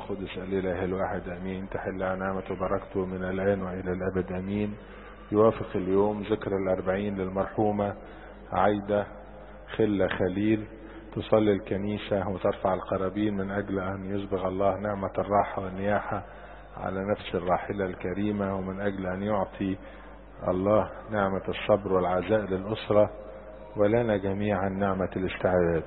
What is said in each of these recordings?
القدس الإله الواحد أمين تحل نعمة وبركته من الآن وإلى الأبد أمين يوافق اليوم ذكر الأربعين للمرحومة عايدة خلة خليل تصلي الكنيسة وترفع القرابين من أجل أن يسبغ الله نعمة الراحة والنياحة على نفس الراحلة الكريمة ومن أجل أن يعطي الله نعمة الصبر والعزاء للأسرة ولنا جميعا نعمة الاستعداد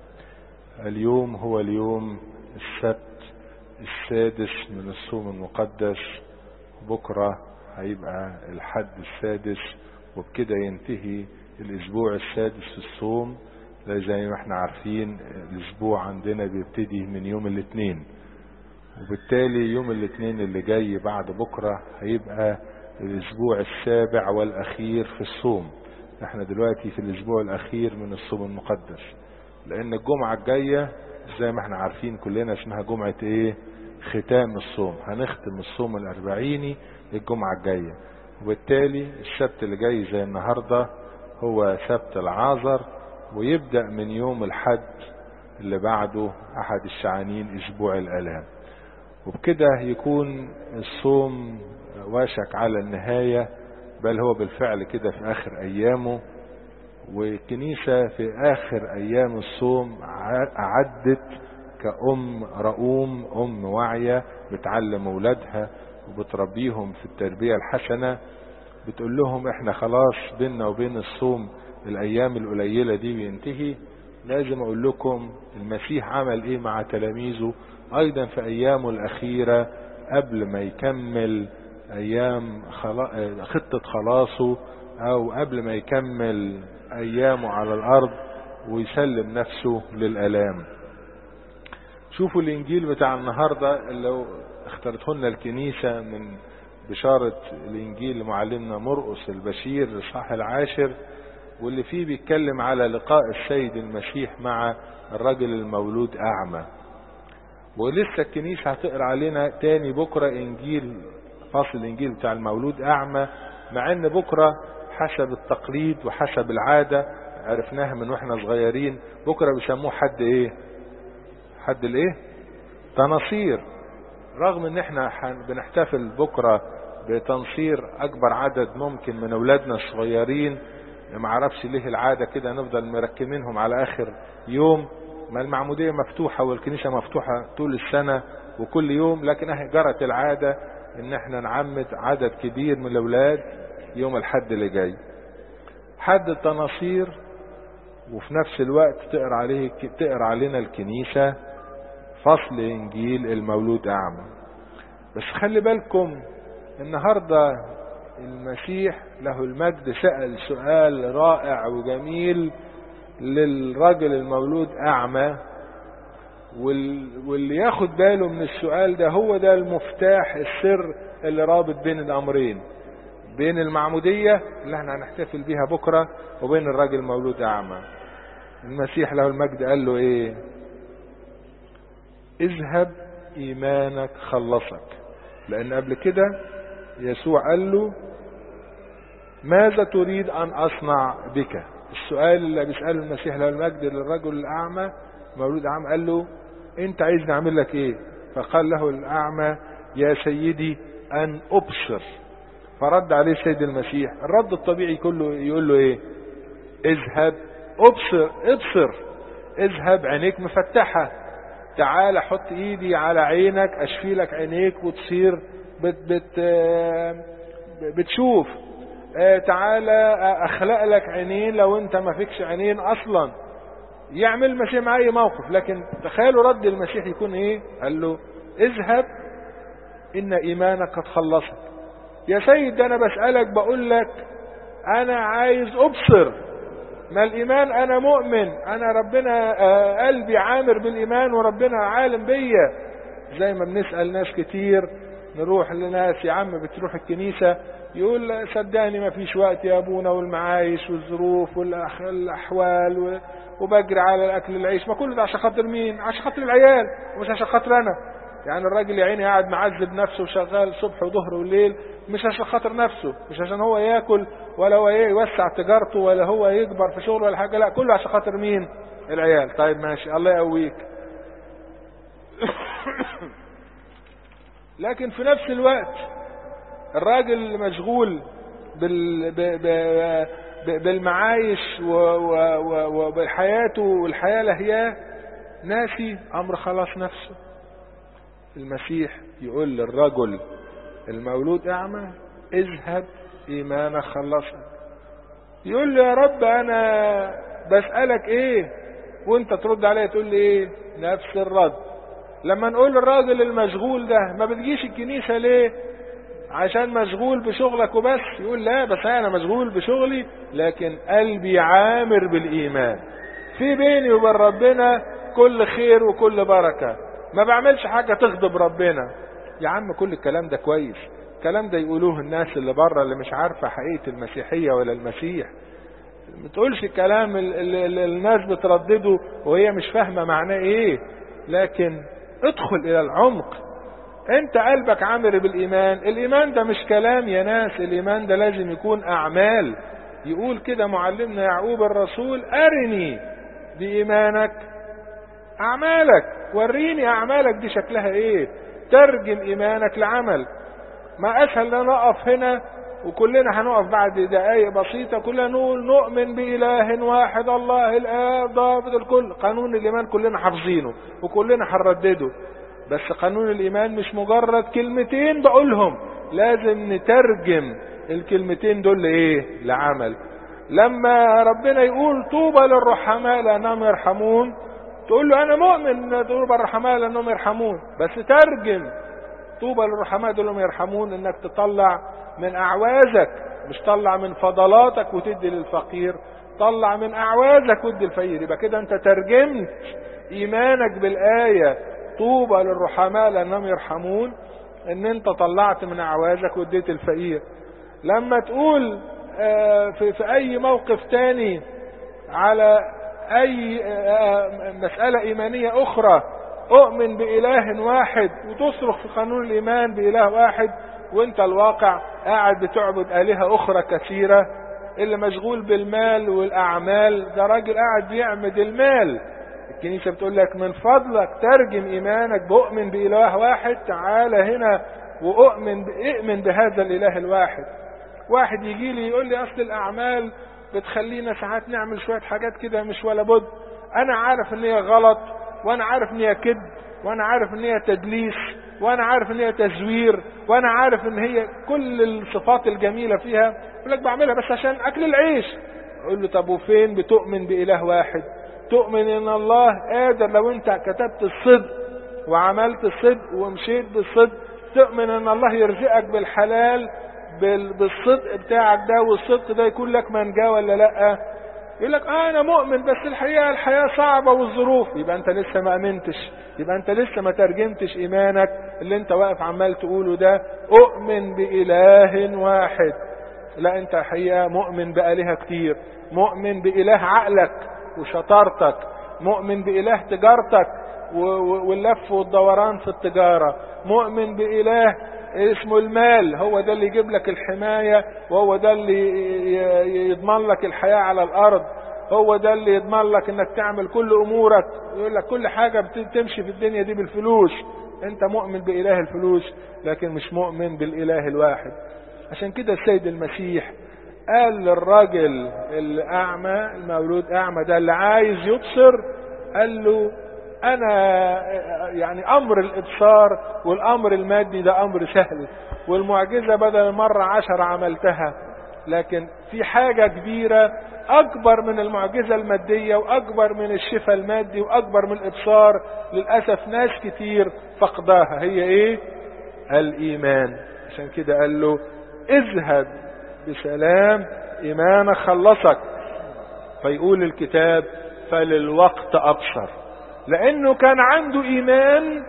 اليوم هو اليوم السبت السادس من الصوم المقدس بكرة هيبقى الحد السادس وبكده ينتهي الاسبوع السادس في الصوم زي ما احنا عارفين الاسبوع عندنا بيبتدي من يوم الاثنين وبالتالي يوم الاثنين اللي جاي بعد بكرة هيبقى الاسبوع السابع والاخير في الصوم احنا دلوقتي في الاسبوع الاخير من الصوم المقدس لان الجمعة الجاية زي ما احنا عارفين كلنا اسمها جمعة ايه ختام الصوم هنختم الصوم الاربعيني الجمعة الجاية وبالتالي السبت اللي جاي زي النهاردة هو سبت العازر ويبدأ من يوم الحد اللي بعده احد الشعانين اسبوع الالام وبكده يكون الصوم واشك على النهاية بل هو بالفعل كده في اخر ايامه والكنيسة في اخر ايام الصوم اعدت كأم رؤوم ام واعية بتعلم اولادها وبتربيهم في التربية الحسنة بتقول لهم احنا خلاص بيننا وبين الصوم الايام القليلة دي بينتهي لازم اقول لكم المسيح عمل ايه مع تلاميذه ايضا في ايامه الاخيرة قبل ما يكمل ايام خلا... خطة خلاصه او قبل ما يكمل ايامه على الارض ويسلم نفسه للالام شوفوا الانجيل بتاع النهاردة اللي اختارته لنا الكنيسة من بشارة الانجيل لمعلمنا مرقس البشير الاصحاح العاشر واللي فيه بيتكلم على لقاء السيد المسيح مع الرجل المولود اعمى ولسه الكنيسة هتقرا علينا تاني بكرة انجيل فصل الانجيل بتاع المولود اعمى مع ان بكرة حسب التقليد وحسب العادة عرفناها من واحنا صغيرين بكرة بيسموه حد ايه حد الايه تناصير رغم ان احنا بنحتفل بكرة بتنصير اكبر عدد ممكن من اولادنا الصغيرين ما اعرفش ليه العادة كده نفضل مركمينهم على اخر يوم ما المعمودية مفتوحة والكنيسة مفتوحة طول السنة وكل يوم لكن اهي جرت العادة ان احنا نعمد عدد كبير من الاولاد يوم الحد اللي جاي حد التناصير وفي نفس الوقت تقرا عليه تقرا علينا الكنيسة فصل انجيل المولود اعمى بس خلي بالكم النهاردة المسيح له المجد سأل سؤال رائع وجميل للرجل المولود اعمى واللي ياخد باله من السؤال ده هو ده المفتاح السر اللي رابط بين الامرين بين المعمودية اللي احنا هنحتفل بيها بكرة وبين الراجل المولود اعمى المسيح له المجد قال له ايه اذهب ايمانك خلصك لان قبل كده يسوع قال له ماذا تريد ان اصنع بك السؤال اللي بيسأله المسيح له المجد للرجل الاعمى مولود اعمى قال له انت عايزني اعمل لك ايه فقال له الاعمى يا سيدي ان ابصر فرد عليه السيد المسيح الرد الطبيعي كله يقول له ايه اذهب ابصر ابصر اذهب عينيك مفتحة تعال حط ايدي على عينك اشفي لك عينيك وتصير بت بت بتشوف تعالى اخلق لك عينين لو انت ما فيكش عينين اصلا يعمل المسيح مع اي موقف لكن تخيلوا رد المسيح يكون ايه قال له اذهب ان ايمانك قد خلصك يا سيد ده انا بسألك بقول لك انا عايز ابصر ما الايمان انا مؤمن انا ربنا قلبي عامر بالايمان وربنا عالم بيا زي ما بنسأل ناس كتير نروح لناس يا عم بتروح الكنيسة يقول صدقني ما فيش وقت يا ابونا والمعايش والظروف والاحوال وبجري على الاكل العيش ما كل ده عشان خاطر مين عشان خاطر العيال مش عشان خاطر انا يعني الراجل يا عيني قاعد معذب نفسه وشغال صبح وظهر وليل مش عشان خاطر نفسه مش عشان هو ياكل ولا هو يوسع تجارته ولا هو يكبر في شغله ولا حاجه لا كله عشان خاطر مين العيال طيب ماشي الله يقويك لكن في نفس الوقت الراجل مشغول بال... ب... ب... ب... بالمعايش و... و... و... وبحياته والحياة لهياه ناسي أمر خلاص نفسه المسيح يقول للرجل المولود أعمى اذهب إيمانك خلصك يقول له يا رب أنا بسألك إيه وأنت ترد عليا تقول لي إيه نفس الرد لما نقول الراجل المشغول ده ما بتجيش الكنيسة ليه عشان مشغول بشغلك وبس يقول لا بس انا مشغول بشغلي لكن قلبي عامر بالايمان في بيني وبين ربنا كل خير وكل بركة ما بعملش حاجة تغضب ربنا يا عم كل الكلام ده كويس الكلام ده يقولوه الناس اللي بره اللي مش عارفة حقيقة المسيحية ولا المسيح ما تقولش الكلام اللي الناس بتردده وهي مش فاهمة معناه ايه لكن ادخل الى العمق انت قلبك عامر بالايمان الايمان ده مش كلام يا ناس الايمان ده لازم يكون اعمال يقول كده معلمنا يعقوب الرسول ارني بايمانك اعمالك وريني اعمالك دي شكلها ايه ترجم ايمانك لعمل ما اسهل ان نقف هنا وكلنا هنقف بعد دقائق بسيطة كلنا نقول نؤمن بإله واحد الله الآب ضابط الكل قانون الإيمان كلنا حافظينه وكلنا هنردده بس قانون الإيمان مش مجرد كلمتين بقولهم لازم نترجم الكلمتين دول لإيه لعمل لما ربنا يقول طوبى للرحماء لأنهم يرحمون تقول له أنا مؤمن طوبى للرحماء لأنهم يرحمون بس ترجم طوبى للرحماء دول يرحمون انك تطلع من اعوازك مش طلع من فضلاتك وتدي للفقير طلع من اعوازك وتدي الفقير يبقى كده انت ترجمت ايمانك بالايه طوبى للرحماء لانهم يرحمون ان انت طلعت من اعوازك واديت الفقير لما تقول في, في اي موقف تاني على اي مسألة ايمانية اخرى اؤمن باله واحد وتصرخ في قانون الايمان باله واحد وانت الواقع قاعد بتعبد الهة اخرى كثيرة اللي مشغول بالمال والاعمال ده راجل قاعد بيعمد المال الكنيسة بتقول لك من فضلك ترجم ايمانك بؤمن باله واحد تعالى هنا واؤمن اؤمن بهذا الاله الواحد واحد يجي لي يقول لي اصل الاعمال بتخلينا ساعات نعمل شوية حاجات كده مش ولا بد انا عارف ان هي غلط وانا عارف ان هي كذب وانا عارف ان هي تدليس وانا عارف ان هي تزوير وانا عارف ان هي كل الصفات الجميلة فيها يقول لك بعملها بس عشان اكل العيش اقول له طب وفين بتؤمن باله واحد تؤمن ان الله قادر لو انت كتبت الصدق وعملت الصدق ومشيت بالصدق تؤمن ان الله يرزقك بالحلال بالصدق بتاعك ده والصدق ده يكون لك منجاه ولا لا يقول لك اه انا مؤمن بس الحقيقه الحياه صعبه والظروف يبقى انت لسه ما امنتش يبقى انت لسه ما ترجمتش ايمانك اللي انت واقف عمال تقوله ده اؤمن باله واحد لا انت حقيقه مؤمن بالهه كتير مؤمن باله عقلك وشطارتك مؤمن باله تجارتك واللف والدوران في التجاره مؤمن باله اسمه المال هو ده اللي يجيب لك الحماية وهو ده اللي يضمن لك الحياة على الأرض هو ده اللي يضمن لك انك تعمل كل امورك يقول لك كل حاجة بتمشي في الدنيا دي بالفلوس انت مؤمن بإله الفلوس لكن مش مؤمن بالإله الواحد عشان كده السيد المسيح قال للراجل الأعمى المولود أعمى ده اللي عايز يبصر قال له انا يعني امر الابصار والامر المادي ده امر سهل والمعجزة بدل مرة عشر عملتها لكن في حاجة كبيرة اكبر من المعجزة المادية واكبر من الشفاء المادي واكبر من الابصار للأسف ناس كتير فقداها هي ايه الايمان عشان كده قال له اذهب بسلام ايمانك خلصك فيقول الكتاب فللوقت ابصر لانه كان عنده ايمان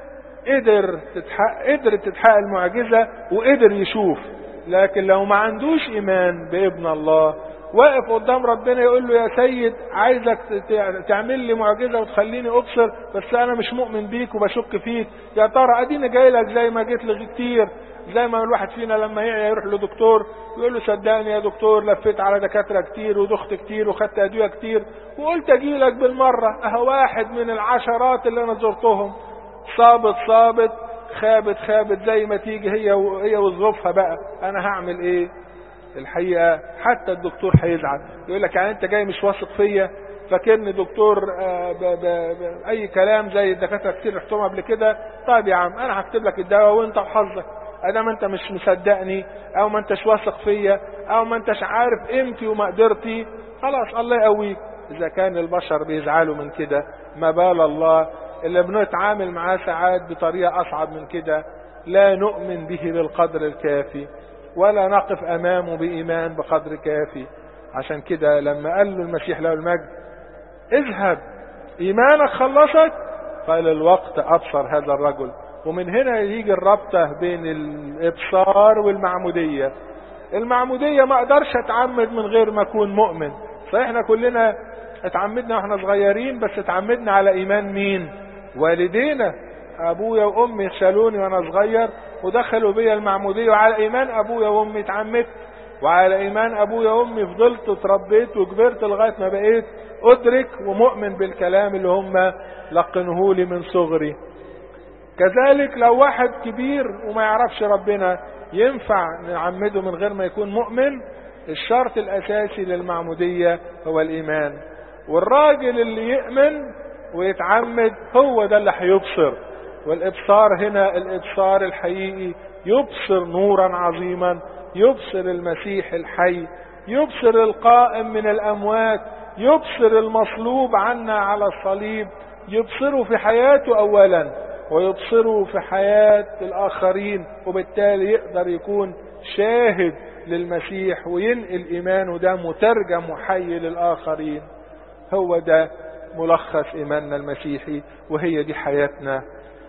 قدر تتحقق قدر تتحقق المعجزه وقدر يشوف لكن لو ما عندوش ايمان بابن الله واقف قدام ربنا يقول له يا سيد عايزك تعمل لي معجزه وتخليني ابصر بس انا مش مؤمن بيك وبشك فيك يا ترى اديني جاي لك زي ما جيت لك كتير زي ما الواحد فينا لما يعيا يروح لدكتور يقول له صدقني يا دكتور لفيت على دكاتره كتير ودخت كتير وخدت ادويه كتير وقلت اجي لك بالمره اهو واحد من العشرات اللي انا زرتهم صابت صابت خابت خابت زي ما تيجي هي هي وظروفها بقى انا هعمل ايه الحقيقة حتى الدكتور هيزعل يقول لك يعني انت جاي مش واثق فيا فاكرني دكتور ب ب ب اي كلام زي الدكاتره كتير رحتهم قبل كده طيب يا عم انا هكتب لك الدواء وانت وحظك ادام انت مش مصدقني او ما انتش واثق فيا او ما انتش عارف قيمتي ومقدرتي خلاص الله يقويك اذا كان البشر بيزعلوا من كده ما بال الله اللي بنتعامل معاه ساعات بطريقه اصعب من كده لا نؤمن به بالقدر الكافي ولا نقف امامه بايمان بقدر كافي عشان كده لما قال له المسيح له المجد اذهب ايمانك خلصك قال الوقت ابصر هذا الرجل ومن هنا يجي الرابطة بين الابصار والمعمودية المعمودية ما اقدرش اتعمد من غير ما اكون مؤمن صحيح احنا كلنا اتعمدنا واحنا صغيرين بس اتعمدنا على ايمان مين والدينا ابويا وامي شالوني وانا صغير ودخلوا بيا المعمودية وعلى ايمان ابويا وامي اتعمدت وعلى ايمان ابويا وامي فضلت وتربيت وكبرت لغاية ما بقيت ادرك ومؤمن بالكلام اللي هم لقنه لي من صغري كذلك لو واحد كبير وما يعرفش ربنا ينفع نعمده من غير ما يكون مؤمن الشرط الاساسي للمعمودية هو الايمان والراجل اللي يؤمن ويتعمد هو ده اللي هيبصر والابصار هنا الابصار الحقيقي يبصر نورا عظيما يبصر المسيح الحي يبصر القائم من الاموات يبصر المصلوب عنا على الصليب يبصره في حياته اولا ويبصره في حياة الاخرين وبالتالي يقدر يكون شاهد للمسيح وينقل ايمانه ده مترجم وحي للاخرين هو ده ملخص ايماننا المسيحي وهي دي حياتنا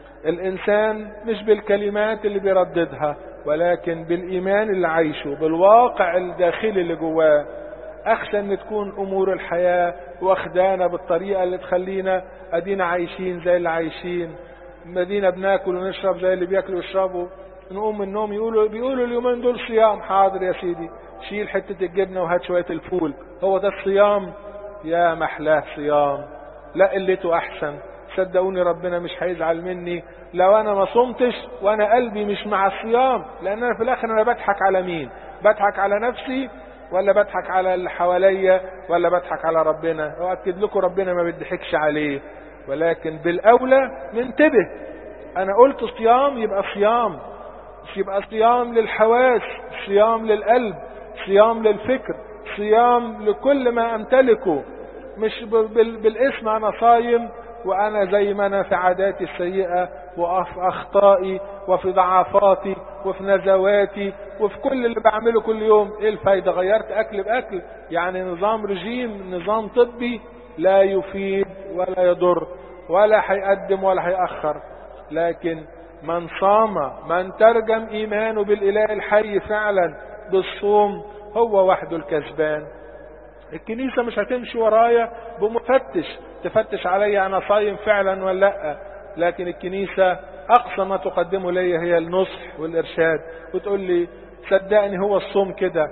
الانسان مش بالكلمات اللي بيرددها ولكن بالايمان اللي عايشه بالواقع الداخلي اللي جواه اخشى ان تكون امور الحياة واخدانا بالطريقة اللي تخلينا ادينا عايشين زي اللي عايشين مدينة بناكل ونشرب زي اللي بياكلوا ويشربوا نقوم من النوم يقولوا بيقولوا اليومين دول صيام حاضر يا سيدي شيل حتة الجبنة وهات شوية الفول هو ده الصيام يا محلاه صيام لا قلته احسن صدقوني ربنا مش هيزعل مني لو انا ما صمتش وانا قلبي مش مع الصيام لان انا في الاخر انا بضحك على مين بضحك على نفسي ولا بضحك على اللي حواليا ولا بضحك على ربنا واكد لكم ربنا ما بيضحكش عليه ولكن بالاولى ننتبه انا قلت صيام يبقى صيام مش يبقى صيام للحواس صيام للقلب صيام للفكر صيام لكل ما امتلكه مش بالاسم انا صايم وانا زي ما انا في عاداتي السيئة وفي اخطائي وفي ضعفاتي وفي نزواتي وفي كل اللي بعمله كل يوم ايه الفايدة غيرت اكل باكل يعني نظام رجيم نظام طبي لا يفيد ولا يضر ولا هيقدم ولا هيأخر لكن من صام من ترجم ايمانه بالاله الحي فعلا بالصوم هو وحده الكسبان الكنيسة مش هتمشي ورايا بمفتش تفتش عليا انا صايم فعلا ولا لا لكن الكنيسة اقصى ما تقدمه لي هي النصح والارشاد وتقول لي صدقني هو الصوم كده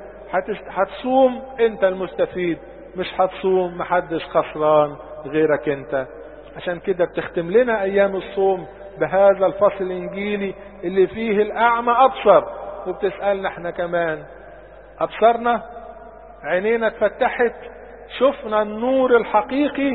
هتصوم انت المستفيد مش هتصوم محدش خسران غيرك انت عشان كده بتختم لنا ايام الصوم بهذا الفصل الانجيلي اللي فيه الاعمى ابصر وبتسألنا احنا كمان ابصرنا عينينا اتفتحت شفنا النور الحقيقي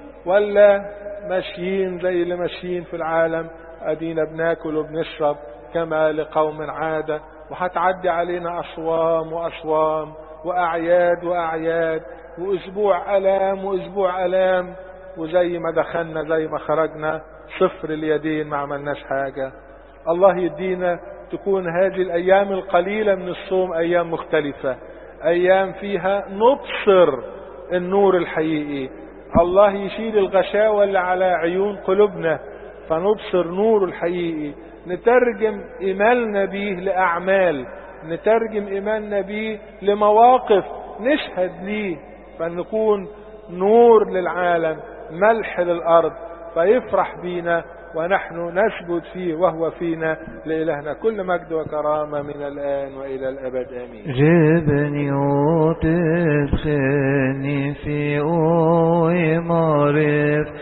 ولا ماشيين زي اللي ماشيين في العالم ادينا بناكل وبنشرب كما لقوم عادة وهتعدي علينا اصوام واصوام واعياد واعياد واسبوع الام واسبوع الام وزي ما دخلنا زي ما خرجنا صفر اليدين ما عملناش حاجة الله يدينا تكون هذه الايام القليلة من الصوم ايام مختلفة ايام فيها نبصر النور الحقيقي الله يشيل الغشاوة اللي على عيون قلوبنا فنبصر نور الحقيقي نترجم ايماننا بيه لاعمال نترجم ايماننا بيه لمواقف نشهد ليه فنكون نور للعالم ملح للارض فيفرح بينا ونحن نثبت فيه وهو فينا لإلهنا كل مجد وكرامة من الآن وإلى الأبد آمين جبني وتدخلني في أوي معرف